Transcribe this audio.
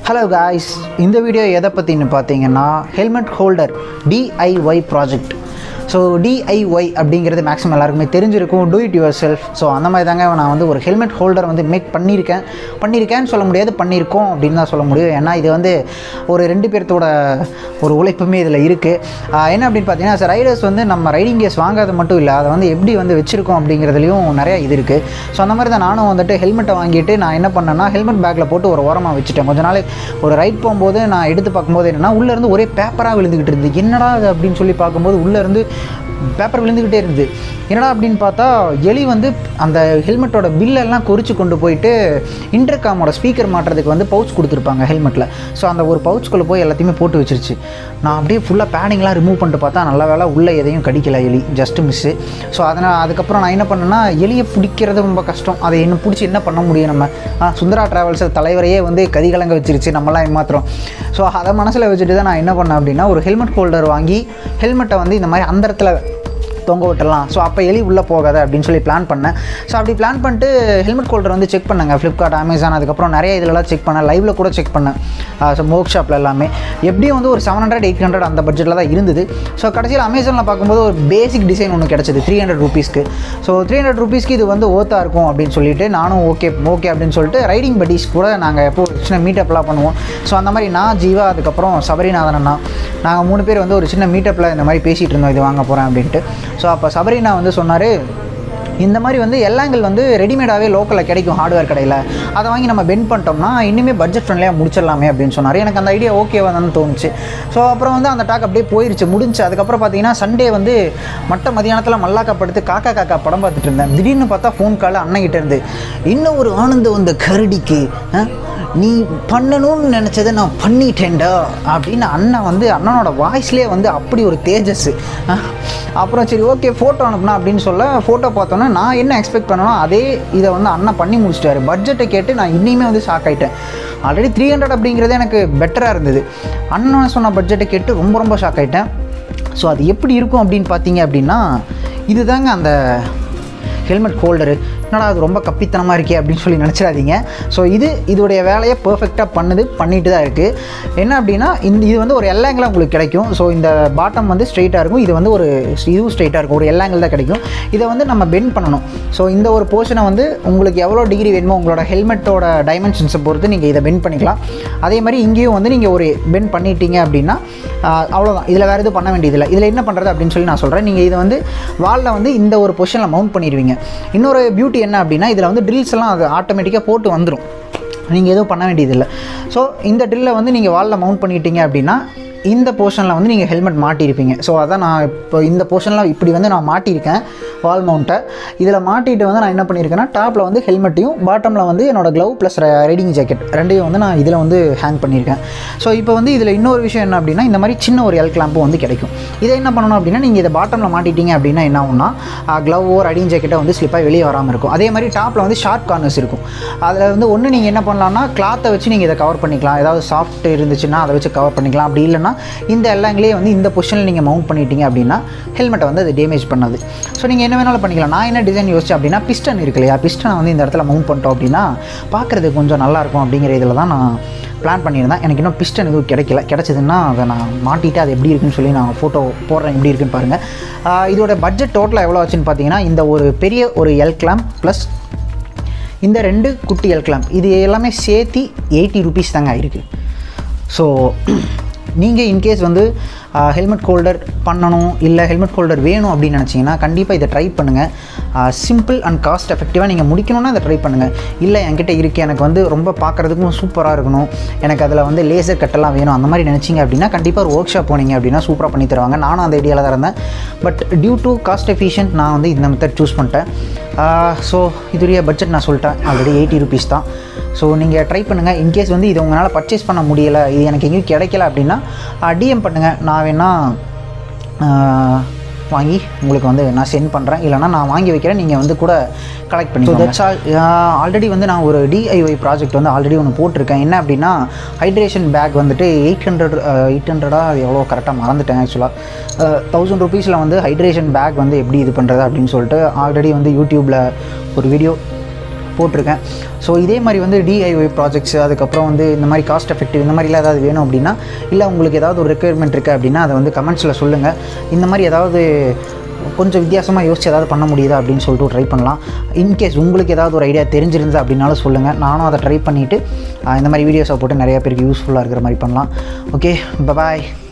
Hello guys இந்த video எதை பற்றின்னு பார்த்தீங்கன்னா helmet holder DIY project so DIY அப்படிங்கிறது மேக்ஸிமம் எல்லாருக்குமே தெரிஞ்சிருக்கும் do it yourself so அந்த மாதிரி தாங்க நான் வந்து ஒரு ஹெல்மெட் ஹோல்டர் வந்து மேக் பண்ணியிருக்கேன் பண்ணியிருக்கேன்னு சொல்ல முடியாது பண்ணியிருக்கோம் அப்படின்னு தான் சொல்ல முடியும் ஏன்னா இது வந்து ஒரு ரெண்டு பேர்த்தோட ஒரு உழைப்புமே இதில் இருக்குது என்ன அப்படின்னு பார்த்தீங்கன்னா ரைடர்ஸ் வந்து நம்ம ரைடிங் கேஸ் வாங்காத மட்டும் இல்லை அதை வந்து எப்படி வந்து வச்சுருக்கோம் அப்படிங்கிறதுலையும் நிறையா இது இருக்குது ஸோ அந்த மாதிரி தான் நானும் வந்துட்டு ஹெல்மெட்டை வாங்கிட்டு நான் என்ன பண்ணேன்னா ஹெல்மெட் பேக்கில் போட்டு ஒரு ஓரமாக வச்சுட்டேன் கொஞ்ச நாள் ஒரு ரைட் போகும்போது நான் எடுத்து பார்க்கும்போது என்னென்னா உள்ளேருந்து ஒரே பேப்பராக விழுந்துக்கிட்டு இருந்தது என்னடா அது அப்படின்னு சொல்லி பார்க்கும்போது உள்ளேருந்து பேப்பர் விழுந்துக்கிட்டே இருந்தது என்னடா அப்படின்னு பார்த்தா எலி வந்து அந்த ஹெல்மெட்டோட பில்லெல்லாம் குறித்து கொண்டு போயிட்டு இன்டர்காமோட ஸ்பீக்கர் மாட்டுறதுக்கு வந்து பவுச் கொடுத்துருப்பாங்க ஹெல்மெட்டில் ஸோ அந்த ஒரு பவுச்சுக்குள்ளே போய் எல்லாத்தையுமே போட்டு வச்சிருச்சு நான் அப்படியே ஃபுல்லாக பேடிங்லாம் ரிமூவ் பண்ணிட்டு பார்த்தா நல்ல வேலை உள்ளே எதையும் கடிக்கல எலி ஜஸ்ட் மிஸ்ஸு ஸோ அதனால் அதுக்கப்புறம் நான் என்ன பண்ணேன்னா எலியை பிடிக்கிறது ரொம்ப கஷ்டம் அதை என்ன பிடிச்சி என்ன பண்ண முடியும் நம்ம ஆ, சுந்தரா ட்ராவல்ஸ் தலைவரையே வந்து கதிகலங்க வச்சிருச்சு நம்மளாம் ஏமாத்துறோம் ஸோ அதை மனசில் வச்சுட்டு தான் நான் என்ன பண்ணேன் அப்படின்னா ஒரு ஹெல்மெட் ஹோல்டர் வாங்கி ஹெல்மெட்டை வந்து இந்த மாதிரி அந்த இடத்துல தொங்க விட்டுறலாம் ஸோ அப்போ எலி உள்ளே போகாத அப்படின்னு சொல்லி பிளான் பண்ணேன் ஸோ அப்படி பிளான் பண்ணிட்டு ஹெல்மெட் ஹோல்டர் வந்து செக் பண்ணேங்க ஃப்ளிப்கார்ட் அமேசான் அதுக்கப்புறம் நிறைய இதிலலாம் செக் பண்ணேன் லைவில் கூட செக் பண்ணேன் ஸோ ஒர்க் ஷாப்பில் எல்லாமே எப்படியும் வந்து ஒரு செவன் ஹண்ட்ரட் எயிட் ஹண்ட்ரட் அந்த பட்ஜெட்டில் தான் இருந்தது ஸோ கடைசியில் அமேசானில் பார்க்கும்போது ஒரு பேசிக் டிசைன் ஒன்று கிடச்சிது த்ரீ ஹண்ட்ரட் ருபீஸ்க்கு ஸோ த்ரீ ஹண்ட்ரட் ருபீஸ்க்கு இது வந்து ஓத்தா இருக்கும் அப்படின்னு சொல்லிட்டு நானும் ஓகே ஓகே அப்படின்னு சொல்லிட்டு ரைடிங் பட்டீஸ் கூட நாங்கள் எப்போ சின்ன மீட்டப்லாம் பண்ணுவோம் ஸோ அந்த மாதிரி நான் ஜீவா அதுக்கப்புறம் சபரிநாதன் அண்ணா நாங்கள் மூணு பேர் வந்து ஒரு சின்ன மீட்டப்பில் இந்த மாதிரி பேசிகிட்டு இருந்தோம் இது வாங்க போகிறேன் அப்படின்ட்டு ஸோ அப்போ சபரினா வந்து சொன்னார் இந்த மாதிரி வந்து எல்லாங்கள் வந்து ரெடிமேடாகவே லோக்கலில் கிடைக்கும் ஹார்ட்வேர் கடையில் அதை வாங்கி நம்ம பெண்ட் பண்ணிட்டோம்னா இன்னுமே பட்ஜெட் ஃப்ரெண்ட்லியாக முடிச்சிடலாமே அப்படின்னு சொன்னார் எனக்கு அந்த ஐடியா ஓகேவா தான் தோணுச்சு ஸோ அப்புறம் வந்து அந்த டாக் அப்படியே போயிருச்சு முடிஞ்சு அதுக்கப்புறம் பார்த்தீங்கன்னா சண்டே வந்து மட்ட மதியானத்தில் மல்லாக்கா படுத்து காக்கா காக்கா படம் பார்த்துட்டு இருந்தேன் திடீர்னு பார்த்தா ஃபோன் கால் அண்ணன்கிட்ட இருந்து இன்னும் ஒரு ஆனந்தம் வந்த கரடிக்கு ஆ? நீ பண்ணணும்னு நினச்சதை நான் பண்ணிட்டேன்டா அப்படின்னு அண்ணன் வந்து அண்ணனோட வாய்ஸ்லேயே வந்து அப்படி ஒரு தேஜஸ் அஹ் அப்புறம் சரி ஓகே ஃபோட்டோ அனுப்புனா அப்படின்னு சொல்ல ஃபோட்டோ பார்த்தோன்னே நான் என்ன எக்ஸ்பெக்ட் பண்ணனோ அதே இதை வந்து அண்ணன் பண்ணி முடிச்சிட்டாரு பட்ஜெட்டை கேட்டு நான் இன்னியுமே வந்து ஷாக் ஆகிட்டேன் ஆல்ரெடி த்ரீ ஹண்ட்ரட் அப்படிங்கிறதே எனக்கு பெட்டராக இருந்தது அண்ணன் சொன்ன பட்ஜெட்டை கேட்டு ரொம்ப ரொம்ப ஷாக் ஆகிட்டேன் ஸோ அது எப்படி இருக்கும் அப்படின்னு பார்த்தீங்க அப்படின்னா இதுதாங்க அந்த ஹெல்மெட் ஹோல்டரு என்னடா அது ரொம்ப கப்பித்தனமாக இருக்கே அப்படின்னு சொல்லி நினச்சிடாதீங்க ஸோ இது இதோடைய வேலையை பர்ஃபெக்டாக பண்ணுது பண்ணிட்டு தான் இருக்குது என்ன அப்படின்னா இந்த இது வந்து ஒரு எல்லாங்கில் உங்களுக்கு கிடைக்கும் ஸோ இந்த பாட்டம் வந்து ஸ்ட்ரைட்டாக இருக்கும் இது வந்து ஒரு இதுவும் ஸ்ட்ரைட்டாக இருக்கும் ஒரு எல்லாங்கில் தான் கிடைக்கும் இதை வந்து நம்ம பெண்ட் பண்ணணும் ஸோ இந்த ஒரு போர்ஷனை வந்து உங்களுக்கு எவ்வளோ டிகிரி வேணுமோ உங்களோட ஹெல்மெட்டோட டைமென்ஷன்ஸை பொறுத்து நீங்கள் இதை பெண்ட் பண்ணிக்கலாம் அதே மாதிரி இங்கேயும் வந்து நீங்கள் ஒரு பெண்ட் பண்ணிட்டீங்க அப்படின்னா ஆஹ், அவ்வளோதான் இதில் வேறு எதுவும் பண்ண வேண்டியதில்லை இதில் என்ன பண்ணுறது அப்படின்னு சொல்லி நான் சொல்கிறேன் நீங்கள் இதை வந்து வாலில் வந்து இந்த ஒரு பொசிஷனில் மவுண்ட் பண்ணிடுவீங்க இன்னொரு பியூட்டி என்ன அப்படின்னா இதில் வந்து ட்ரில்ஸ் எல்லாம் அது ஆட்டோமேட்டிக்காக போட்டு வந்துடும் நீங்கள் எதுவும் பண்ண வேண்டியதில்லை ஸோ இந்த ட்ரில்லை வந்து நீங்கள் வாலில் மவுண்ட் பண்ணிட்டீங்க அப்படின்னா இந்த போர்ஷனில் வந்து நீங்கள் ஹெல்மெட் மாட்டியிருப்பீங்க ஸோ அதான் நான் இப்போ இந்த போர்ஷனில் இப்படி வந்து நான் மாட்டியிருக்கேன் வால் மவுண்ட்டை இதில் மாட்டிட்டு வந்து நான் என்ன பண்ணியிருக்கேன்னா டாப்பில் வந்து ஹெல்மெட்டையும் பாட்டமில் வந்து என்னோட க்ளவ் ப்ளஸ் ரைடிங் ஜாக்கெட் ரெண்டையும் வந்து நான் இதில் வந்து ஹேங் பண்ணியிருக்கேன் ஸோ இப்போ வந்து இதில் இன்னொரு விஷயம் என்ன அப்படின்னா இந்த மாதிரி சின்ன ஒரு எல் கிளாம்பும் வந்து கிடைக்கும் இதை என்ன பண்ணணும் அப்படின்னா நீங்கள் இதை பாட்டமில் மாட்டிட்டீங்க அப்படின்னா என்ன ஆகும்னா க்ளவோ ரைடிங் ஜாக்கெட்டை வந்து ஸ்லிப்பாக வெளியே வராமல் இருக்கும் அதே மாதிரி டாப்பில் வந்து ஷார்ட் கார்னர்ஸ் இருக்கும் அதில் வந்து ஒன்று நீங்கள் என்ன பண்ணலாம்னா கிளாத்தை வச்சு நீங்கள் இதை கவர் பண்ணிக்கலாம் ஏதாவது சாஃப்ட் இருந்துச்சுன்னா அதை வச்சு கவர் பண்ணிக்கலாம் அப்படி இல்லைன்னா இந்த எல்லாங்களே வந்து இந்த பொசிஷனில் நீங்கள் மவுண்ட் பண்ணிட்டீங்க அப்படின்னா ஹெல்மெட்டை வந்து அது டேமேஜ் பண்ணாது ஸோ நீங்கள் என்ன வேணாலும் பண்ணிக்கலாம் நான் என்ன டிசைன் யோசிச்சேன் அப்படின்னா பிஸ்டன் இருக்கு இல்லையா பிஸ்டனை வந்து இந்த இடத்துல மவுண்ட் பண்ணிட்டோம் அப்படின்னா பார்க்குறதுக்கு கொஞ்சம் நல்லாயிருக்கும் அப்படிங்கிற இதில் தான் நான் பிளான் பண்ணியிருந்தேன் எனக்கு இன்னும் பிஸ்டன் எதுவும் கிடைக்கல கிடச்சிதுன்னா அதை நான் மாட்டிட்டு அது எப்படி இருக்குன்னு சொல்லி நான் ஃபோட்டோ போடுறேன் எப்படி இருக்குன்னு பாருங்கள் ஆஹ் இதோட பட்ஜெட் டோட்டலாக எவ்வளோ ஆச்சுன்னு பார்த்தீங்கன்னா இந்த ஒரு பெரிய ஒரு எல் கிளாம் ப்ளஸ் இந்த ரெண்டு குட்டி எல் கிளாம்ப் இது எல்லாமே சேர்த்து எயிட்டி ருபீஸ் தாங்க ஆயிருக்கு ஸோ நீங்கள் இன்கேஸ் வந்து ஹெல்மெட் ஹோல்டர் பண்ணணும் இல்லை ஹெல்மெட் ஹோல்டர் வேணும் அப்படின்னு நினச்சிங்கன்னா கண்டிப்பாக இதை ட்ரை பண்ணுங்கள் சிம்பிள் அண்ட் காஸ்ட் எஃபெக்டிவாக நீங்கள் முடிக்கணும்னா இதை ட்ரை பண்ணுங்கள் இல்லை என்கிட்ட இருக்குது எனக்கு வந்து ரொம்ப பார்க்குறதுக்கும் சூப்பராக இருக்கணும் எனக்கு அதில் வந்து லேசர் கட்டெல்லாம் வேணும் அந்த மாதிரி நினச்சிங்க அப்படின்னா கண்டிப்பாக ஒரு ஒர்க் ஷாப் போனீங்க அப்படின்னா சூப்பராக பண்ணி தருவாங்க நானும் அந்த ஐடியாவில் தான் இருந்தேன் but due to cost efficient நான் வந்து இந்த மெத்தட் சூஸ் பண்ணிட்டேன் ஸோ இதுடைய பட்ஜெட் நான் சொல்லிட்டேன் ஆல்ரெடி எயிட்டி ருபீஸ் தான் ஸோ நீங்கள் ட்ரை பண்ணுங்கள் இன்கேஸ் வந்து இது உங்களால் பர்ச்சேஸ் பண்ண முடியலை இது எனக்கு எங்கேயும் கிடைக்கல அப்படின்னா டிஎம் பண்ணுங்கள் நான் வேணால் வாங்கி உங்களுக்கு வந்து நான் சென்ட் பண்ணுறேன் இல்லைனா நான் வாங்கி வைக்கிறேன் நீங்கள் வந்து கூட கலெக்ட் பண்ணி தட்ஸ் ஆல் ஆல்ரெடி வந்து நான் ஒரு டிஐஒய் ப்ராஜெக்ட் வந்து ஆல்ரெடி ஒன்று போட்டிருக்கேன் என்ன அப்படின்னா ஹைட்ரேஷன் பேக் வந்துட்டு எயிட் ஹண்ட்ரட் எயிட் ஹண்ட்ரடாக எவ்வளோ கரெக்டாக மறந்துட்டேன் ஆக்சுவலாக தௌசண்ட் ருபீஸில் வந்து ஹைட்ரேஷன் பேக் வந்து எப்படி இது பண்ணுறது அப்படின்னு சொல்லிட்டு ஆல்ரெடி வந்து யூடியூப்பில் ஒரு வீடியோ போட்டிருக்கேன் ஸோ இதே மாதிரி வந்து டிஐஒய் ப்ராஜெக்ட்ஸ் அதுக்கப்புறம் வந்து இந்த மாதிரி காஸ்ட் எஃபெக்டிவ் இந்த மாதிரிலாம் ஏதாவது வேணும் அப்படின்னா இல்லை உங்களுக்கு ஏதாவது ஒரு ரெக்குயர்மெண்ட் இருக்குது அப்படின்னா அதை வந்து கமெண்ட்ஸில் சொல்லுங்கள் இந்த மாதிரி ஏதாவது கொஞ்சம் வித்தியாசமாக யோசிச்சு ஏதாவது பண்ண முடியுதா அப்படின்னு சொல்லிட்டு ட்ரை பண்ணலாம் இன்கேஸ் உங்களுக்கு ஏதாவது ஒரு ஐடியா தெரிஞ்சிருந்தா அப்படின்னாலும் சொல்லுங்கள் நானும் அதை ட்ரை பண்ணிவிட்டு இந்த மாதிரி வீடியோஸை போட்டு நிறைய பேருக்கு யூஸ்ஃபுல்லாக இருக்கிற மாதிரி பண்ணலாம் ஓகே பாய்